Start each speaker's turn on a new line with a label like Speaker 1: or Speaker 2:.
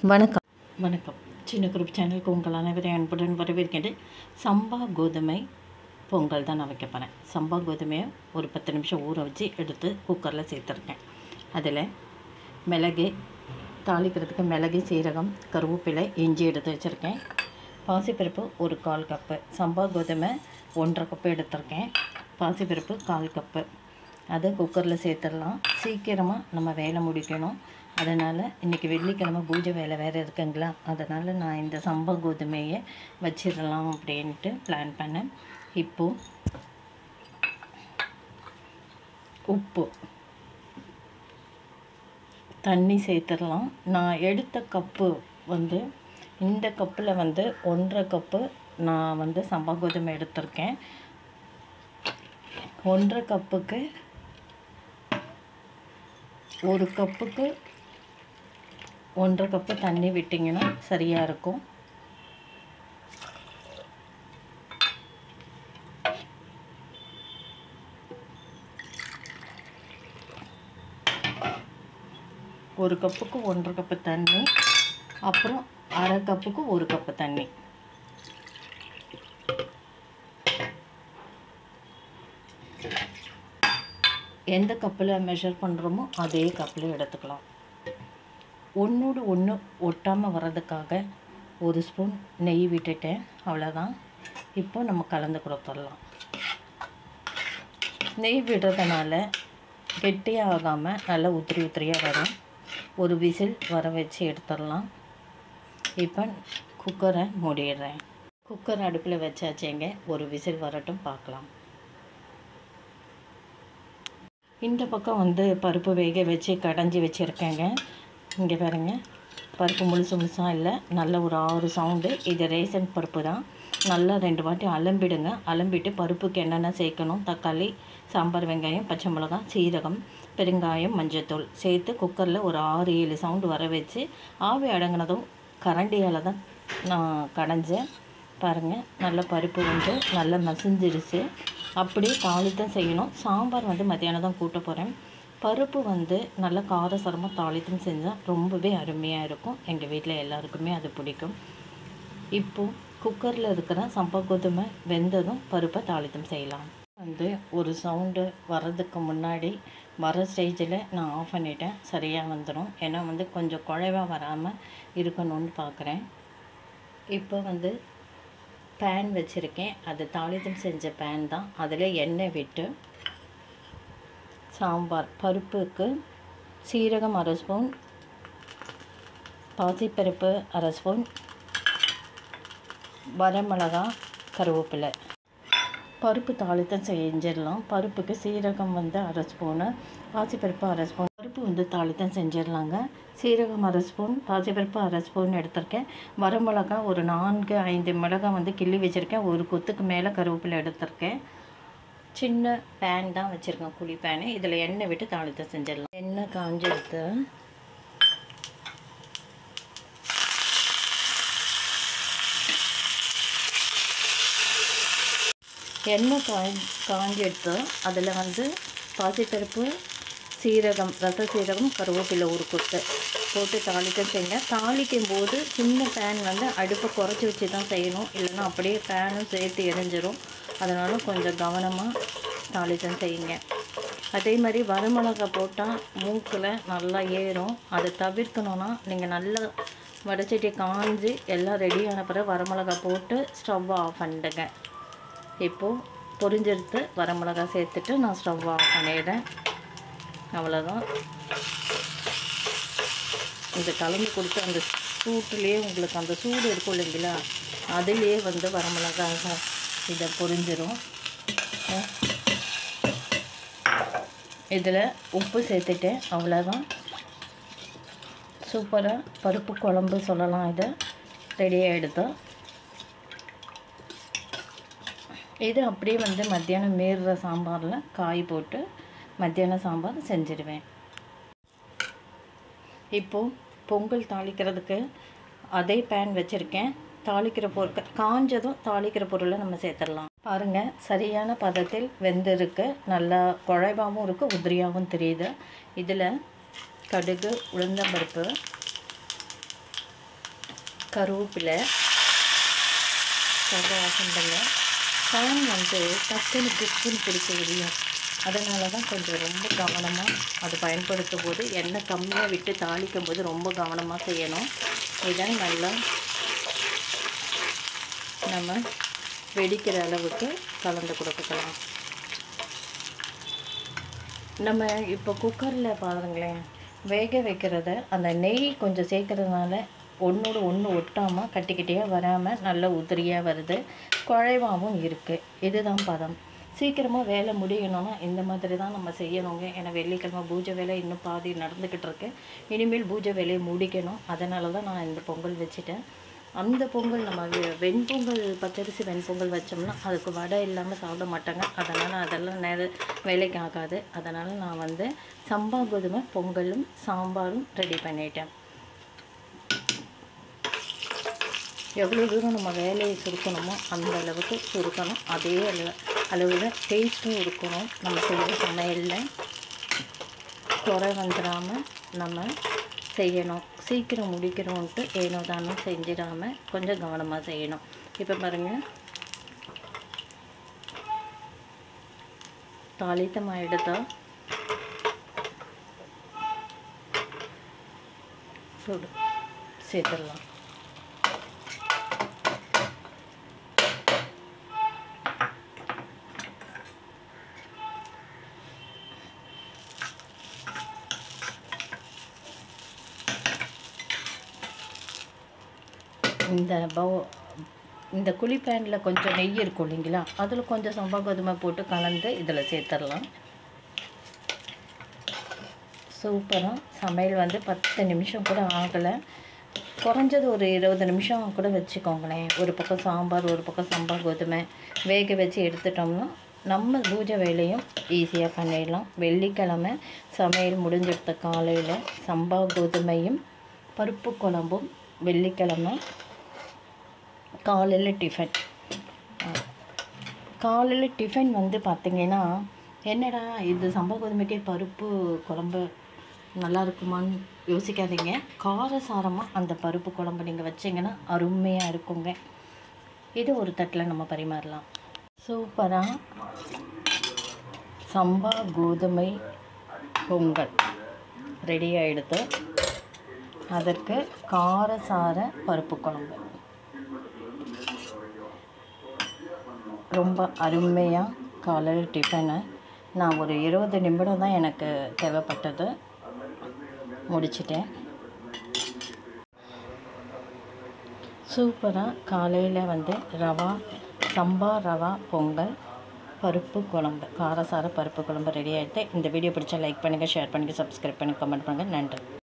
Speaker 1: வணக்கம் வணக்கம் சின்ன குரூப் சேனலுக்கு உங்கள் அனைவரையும் அன்புடன் வரவேற்கின்றேன் சம்பா கோதுமை பொங்கல் தான் நான் வைக்க போகிறேன் சம்பா கோதுமையை ஒரு பத்து நிமிஷம் ஊற வச்சு எடுத்து குக்கரில் சேர்த்துருக்கேன் அதில் மிளகு தாளிக்கிறதுக்கு மிளகு சீரகம் கருவேப்பிலை இஞ்சி எடுத்து வச்சுருக்கேன் பாசிப்பருப்பு ஒரு கால் கப்பு சம்பா கோதுமை ஒன்றரை கப்பு எடுத்திருக்கேன் பாசிப்பருப்பு கால் கப்பு அதை குக்கரில் சேர்த்துடலாம் சீக்கிரமாக நம்ம வேலை முடிக்கணும் அதனால் இன்றைக்கி வெள்ளிக்கிழமை பூஜை வேலை வேறு இருக்குங்களா அதனால் நான் இந்த சம்பா கோதுமையை வச்சிடலாம் அப்படின்ட்டு பிளான் பண்ணேன் இப்போது உப்பு தண்ணி சேர்த்துடலாம் நான் எடுத்த கப்பு வந்து இந்த கப்பில் வந்து ஒன்றரை கப்பு நான் வந்து சம்பா கோதுமை எடுத்திருக்கேன் ஒன்றரை கப்புக்கு ஒரு கப்புக்கு ஒன்றரை கப்பு தண்ணி விட்டிங்கன்னா சரியாக இருக்கும் ஒரு கப்புக்கு ஒன்றரை கப்பு தண்ணி அப்புறம் அரை கப்புக்கு ஒரு கப்பு தண்ணி எந்த கப்பில் மெஷர் பண்ணுறோமோ அதே கப்பில் எடுத்துக்கலாம் ஒன்றோடு ஒன்று ஒட்டாமல் வர்றதுக்காக ஒரு ஸ்பூன் நெய் விட்டுட்டேன் அவ்வளோதான் இப்போ நம்ம கலந்து கொடுத்துடலாம் நெய் விடுறதுனால கெட்டியாக ஆகாமல் நல்லா உத்திரி உத்திரியாக வரும் ஒரு விசில் வர வச்சு எடுத்துடலாம் இப்போ குக்கரை மூடிடுறேன் குக்கர் அடுப்பில் வச்சாச்சேங்க ஒரு விசில் வரட்டும் பார்க்கலாம் இந்த பக்கம் வந்து பருப்பு வேக வச்சு கடைஞ்சி வச்சுருக்கேங்க இங்கே பாருங்க பருப்பு முழுசு முழுசாக இல்லை நல்ல ஒரு ஆறு சவுண்டு இது ரேசன் பருப்பு தான் நல்லா ரெண்டு வாட்டி அலம்பிடுங்க அலம்பிட்டு பருப்புக்கு என்னென்ன சேர்க்கணும் தக்காளி சாம்பார் வெங்காயம் பச்சை மிளகாய் சீரகம் பெருங்காயம் மஞ்சத்தூள் சேர்த்து குக்கரில் ஒரு ஆறு ஏழு சவுண்டு வர வச்சு ஆவி அடங்கினதும் கரண்டியால் தான் நான் கடைஞ்சேன் பாருங்கள் நல்ல பருப்பு வந்து நல்லா மசிஞ்சிருச்சு அப்படியே தாளித்தம் செய்யணும் சாம்பார் வந்து மத்தியானம் தான் கூட்ட போகிறேன் பருப்பு வந்து நல்ல காரசாரமாக தாளித்தம் செஞ்சால் ரொம்பவே அருமையாக இருக்கும் எங்கள் வீட்டில் எல்லாருக்குமே அது பிடிக்கும் இப்போது குக்கரில் இருக்கிற சம்பா கோதுமை வெந்ததும் பருப்பை தாளித்தம் செய்யலாம் வந்து ஒரு சவுண்டு வர்றதுக்கு முன்னாடி வர ஸ்டேஜில் நான் ஆஃப் பண்ணிட்டேன் சரியாக வந்துடும் ஏன்னா வந்து கொஞ்சம் குழைவாக வராமல் இருக்கணும்னு பார்க்குறேன் இப்போ வந்து பேன் வச்சுருக்கேன் அது தாளிதம் செஞ்ச பேன் தான் அதில் எண்ணெய் விட்டு சாம்பார் பருப்புக்கு சீரகம் அரை ஸ்பூன் பாசிப்பருப்பு அரை ஸ்பூன் வரமிளகா கருவேப்பிலை பருப்பு தாளித்தம் செஞ்சிடலாம் பருப்புக்கு சீரகம் வந்து அரை ஸ்பூனு பாசிப்பருப்பு அரை ஸ்பூன் பருப்பு வந்து தாளித்தம் செஞ்சிடலாங்க சீரகம் அரை ஸ்பூன் பாசிப்பருப்பு அரை ஸ்பூன் எடுத்திருக்கேன் வரமிளகா ஒரு நான்கு ஐந்து மிளகாய் வந்து கிள்ளி வச்சுருக்கேன் ஒரு கொத்துக்கு மேலே கருவேப்பிலை எடுத்திருக்கேன் சின்ன பேன் தான் வச்சுருக்கேன் குழி பேனு இதில் எண்ணெய் விட்டு தாளித்தம் செஞ்சிடலாம் எண்ணெய் காஞ்செடுத்து எண்ணெய் காய் காஞ்சி எடுத்து அதில் வந்து பாசிப்பருப்பு சீரகம் ரச சீரகம் கருவேப்பிலை ஒரு கொத்து போட்டு தாளிக்க செய்யுங்க தாளிக்கும் போது சின்ன பேன் வந்து அடுப்பை குறைச்சி வச்சு தான் செய்யணும் இல்லைன்னா அப்படியே பேனும் சேர்த்து எரிஞ்சிரும் அதனால் கொஞ்சம் கவனமாக தாளித்தம் செய்யுங்க அதே மாதிரி வரமிளகா போட்டால் மூக்கில் நல்லா ஏறும் அதை தவிர்க்கணுன்னா நீங்கள் நல்லா வடச்சட்டி காஞ்சி எல்லாம் ரெடியான பிறகு வரமிளகா போட்டு ஸ்டவ் ஆஃப் பண்ணிடுங்க இப்போது பொரிஞ்செடுத்து வரமிளகா சேர்த்துட்டு நான் ஸ்டவ் ஆஃப் பண்ணிடுறேன் அவ்வளோதான் இது கலந்து கொடுத்து அந்த சூட்டுலேயே உங்களுக்கு அந்த சூடு இருக்கும் இல்லைங்களா அதுலேயே வந்து வரமிளகா இதை பொரிஞ்சிரும் இதில் உப்பு சேர்த்துட்டேன் அவ்வளோதான் சூப்பராக பருப்பு குழம்பு சொல்லலாம் இதை ரெடியாக எடுத்தோம் இது அப்படியே வந்து மத்தியானம் மீறுற சாம்பாரில் காய் போட்டு மத்தியானம் சாம்பார் செஞ்சிடுவேன் இப்போது பொங்கல் தாளிக்கிறதுக்கு அதே பேன் வச்சுருக்கேன் தாளிக்கிற பொருட்கள் காஞ்சதும் தாளிக்கிற பொருளை நம்ம சேர்த்துடலாம் பாருங்கள் சரியான பதத்தில் வெந்திருக்கு நல்லா குழைவாகவும் இருக்குது உதிரியாகவும் தெரியுது இதில் கடுகு உளுந்தம்பருப்பு கருவேப்பிலை ஸ்டவ் ஆஃப் பண்ணுங்க ஃபேன் வந்து டக்குன்னு குப்புன்னு பிடிக்க முடியும் அதனால தான் கொஞ்சம் ரொம்ப கவனமாக அது பயன்படுத்தும் போது எண்ணெய் கம்மியாக விட்டு தாளிக்கும் போது ரொம்ப கவனமாக செய்யணும் இதை நல்லா நம்ம வெடிக்கிற அளவுக்கு கலந்து கொடுக்கலாம் நம்ம இப்போ குக்கரில் பாருங்களேன் வேக வைக்கிறத அந்த நெய் கொஞ்சம் சேர்க்கறதுனால ஒன்றோட ஒன்று ஒட்டாமல் கட்டிக்கிட்டே வராமல் நல்ல உதிரியாக வருது குழைவாகவும் இருக்குது இதுதான் பதம் சீக்கிரமாக வேலை முடியணும்னா இந்த மாதிரி தான் நம்ம செய்யணுங்க ஏன்னா வெள்ளிக்கிழமை பூஜை வேலை இன்னும் பாதி நடந்துக்கிட்டு இருக்கு இனிமேல் பூஜை வேலையை முடிக்கணும் அதனால தான் நான் இந்த பொங்கல் வச்சுட்டேன் அந்த பொங்கல் நம்ம வெ- வெண்பொங்கல் பச்சரிசி வெண்பொங்கல் வச்சோம்னா அதுக்கு வடை இல்லாமல் சாப்பிட மாட்டாங்க அதனால் அதெல்லாம் நேர வேலைக்கு ஆகாது அதனால் நான் வந்து சம்பா கோதுமை பொங்கலும் சாம்பாரும் ரெடி பண்ணிட்டேன் எவ்வளோ தூரம் நம்ம வேலையை சுருக்கணுமோ அந்த அளவுக்கு சுருக்கணும் அதே அளவு அளவில் டேஸ்ட்டும் இருக்கணும் நம்ம செய்கிற சமையலில் குறை வந்துடாமல் நம்ம செய்யணும் சீக்கிரம் முடிக்கிறோன்ட்டு ஏனோ தானோ செஞ்சிடாமல் கொஞ்சம் கவனமாக செய்யணும் இப்போ பாருங்கள் தாளித்தமாக எடுத்தால் சுடு சேர்த்துடலாம் இந்த பவு இந்த குழி பேனில் கொஞ்சம் நெய் இருக்கும் இல்லைங்களா அதில் கொஞ்சம் சம்பா கோதுமை போட்டு கலந்து இதில் சேர்த்துடலாம் சூப்பராக சமையல் வந்து பத்து நிமிஷம் கூட ஆகலை குறைஞ்சது ஒரு இருபது நிமிஷம் கூட வச்சுக்கோங்களேன் ஒரு பக்கம் சாம்பார் ஒரு பக்கம் சம்பா கோதுமை வேக வச்சு எடுத்துட்டோம்னா நம்ம பூஜை வேலையும் ஈஸியாக பண்ணிடலாம் வெள்ளிக்கிழமை சமையல் முடிஞ்செடுத்த காலையில் சம்பா கோதுமையும் பருப்பு குழம்பும் வெள்ளிக்கிழமை காலையில் டிஃபன் காலையில் டிஃபன் வந்து பார்த்தீங்கன்னா என்னடா இது சம்பா கோதுமைக்கே பருப்பு குழம்பு நல்லா இருக்குமான்னு யோசிக்காதீங்க காரசாரமாக அந்த பருப்பு குழம்பு நீங்கள் வச்சிங்கன்னா அருமையாக இருக்குங்க இது ஒரு தட்டில் நம்ம பரிமாறலாம் சூப்பராக சம்பா கோதுமை பொங்கல் ரெடி ஆகிடுது அதற்கு காரசார பருப்பு குழம்பு ரொம்ப அருமையாக காலையில் டிஃபனு நான் ஒரு இருபது நிமிடம் தான் எனக்கு தேவைப்பட்டது முடிச்சிட்டேன் சூப்பராக காலையில் வந்து ரவா சம்பா ரவா பொங்கல் பருப்பு குழம்பு காரசார பருப்பு குழம்பு ரெடி ஆகிடுது இந்த வீடியோ பிடிச்சா லைக் பண்ணுங்கள் ஷேர் பண்ணுங்கள் சப்ஸ்கிரைப் பண்ணி கமெண்ட் பண்ணுங்கள் நன்றி